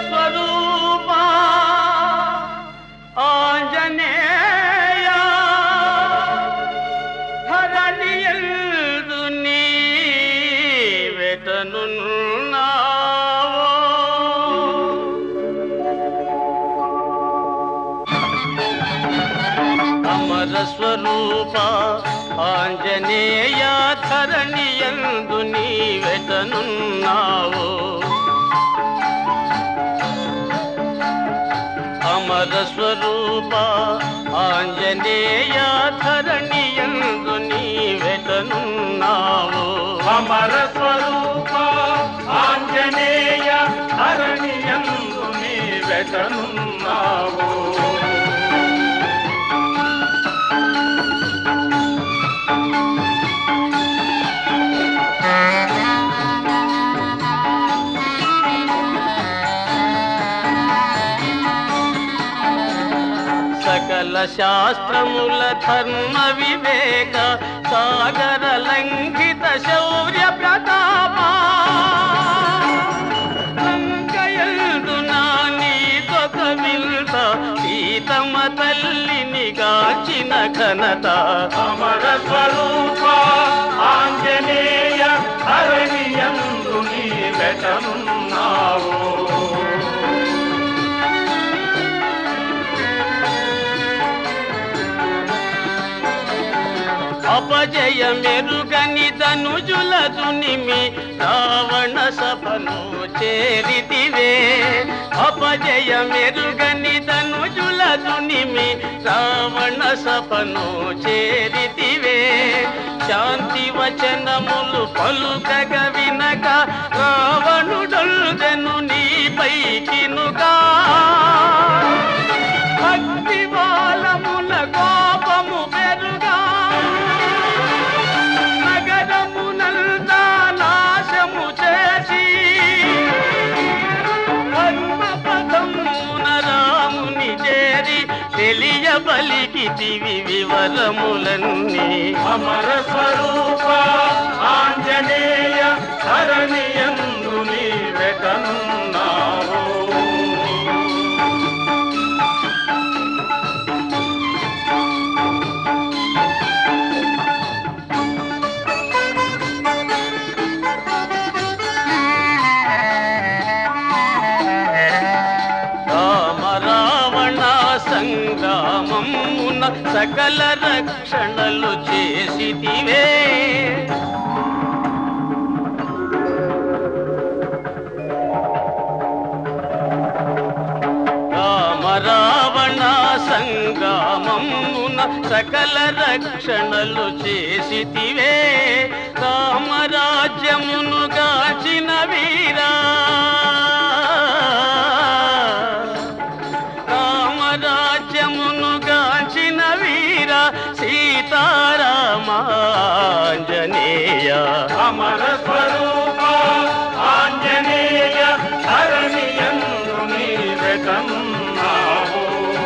స్వరూప ఆంజనేయ ధరణియందు నీ అమర స్వరూప ఆంజనేయ ధరణియందు నీ వెతనున్నావు అమర స్వరూప ఆంజనేయ ధరణియందు నీ వెతనున్నావు అమర స్వరూప ఆంజనేయ ధరణియందు నీ వెతనున్నావు సకల శాస్త్రముల ధర్మ వివేక సాగర లంఘిత శౌర్య ప్రతాప లంకయందు నా నీతో కవిల్త సీతమ్మ తల్లిని గాచిన ఘనత అమర స్వరూప ఆంజనేయ ధరణియందు నీ వెతనున్నావు అపజయ మెరుగని ధనుజుల దునిమి రావణ సభను చేరితివే అపజయ మెరుగని ధనుజుల దునిమి రావణ సభను చేరితివే శాంతి వచనములు పలుకగ వినక రావణుడొల్దెను నీపైకినుగా భక్తి బాలముల కోపము పెరుగా నగరమునంతా నాశము చేసి ధర్మపదమున రాముని చేరి తెలియబలికితివి వివరములన్నీ అమర స్వరూప ఆంజనేయ ధరణియందు నీ వెతనున్నావు రామ రావణ సంగ్రామమున సకల రక్షణలు చేసితివే రామ రావణ సంగ్రామమున సకల రక్షణలు చేసితివే రామరాజ్యమును గాచిన వీరా రామరాజ్యమును గాచిన వీర సీతారామాంజనేయ అమర స్వరూప ఆంజనేయ ధరణియందు నీ వెతనున్నావు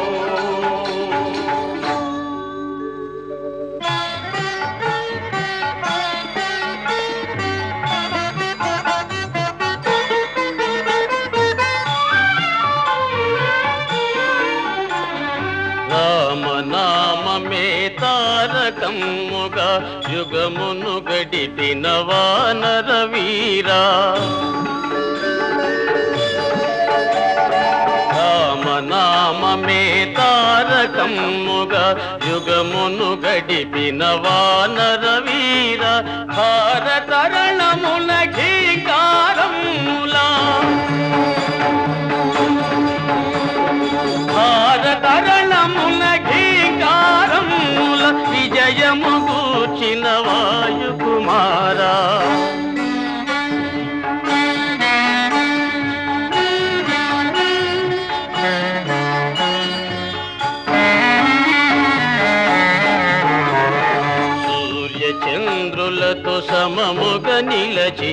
రామనామమే తారకముగా యుగమును గడిపిన వానర వీరా రామనామమే తారకముగా యుగమును గడిపిన వానర వీర భారతరణముల ఘీకారములా భారతరణముల ఘీకారముల విజయము గూర్చిన వాయుకుమారా సూర్య చంద్రులతో సమముగా నిలచి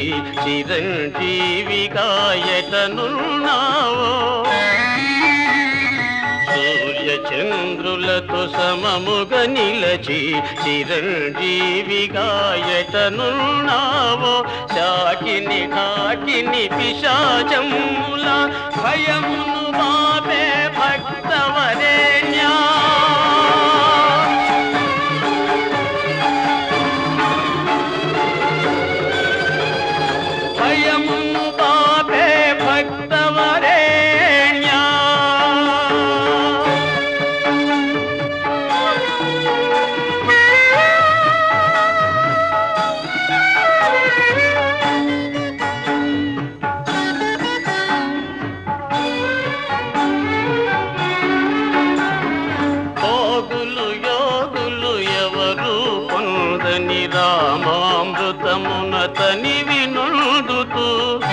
చిరంజీవిగా ఎటనున్నావో సూర్య చంద్రులతో సమముగ నిలచి చిరంజీవిగా ఎటనున్నావో చాకిని ఢాకిని పిశాచముల భయమును బాపే భక్తవరేణ్యా భయమును బాపే భక్తవరేణ్యా భోగులు యోగులు ఎవరు పొందని రామామృతమున తనివి నుండుతూ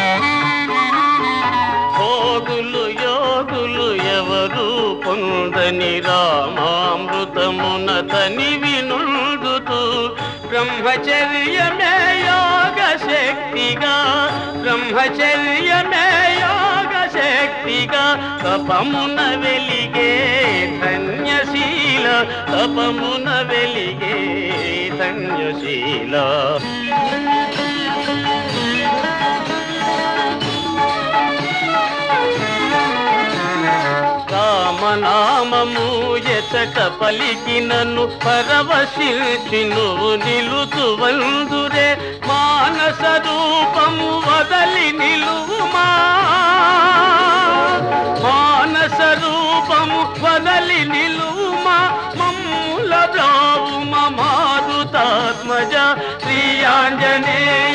భోగులు యోగులు ఎవరు పొందని రామామృతమున తనివి నుండుతూ బ్రహ్మచర్యమే యోగ శక్తిగా బ్రహ్మచర్యమే యోగ శక్తిగా తపమున వెలిగే ధన్యశీల తపమున వెలిగే ధన్యశీల రామనామము ఎచట పలికినను పరవశిల్చి నువ్వు నిలుతువందురే మానస రూపము వదలి నిలువుమా మానస రూపము వదలి నిలువుమా మమ్ముల బ్రావుమ మారుతాత్మజ శ్రీ ఆంజనేయ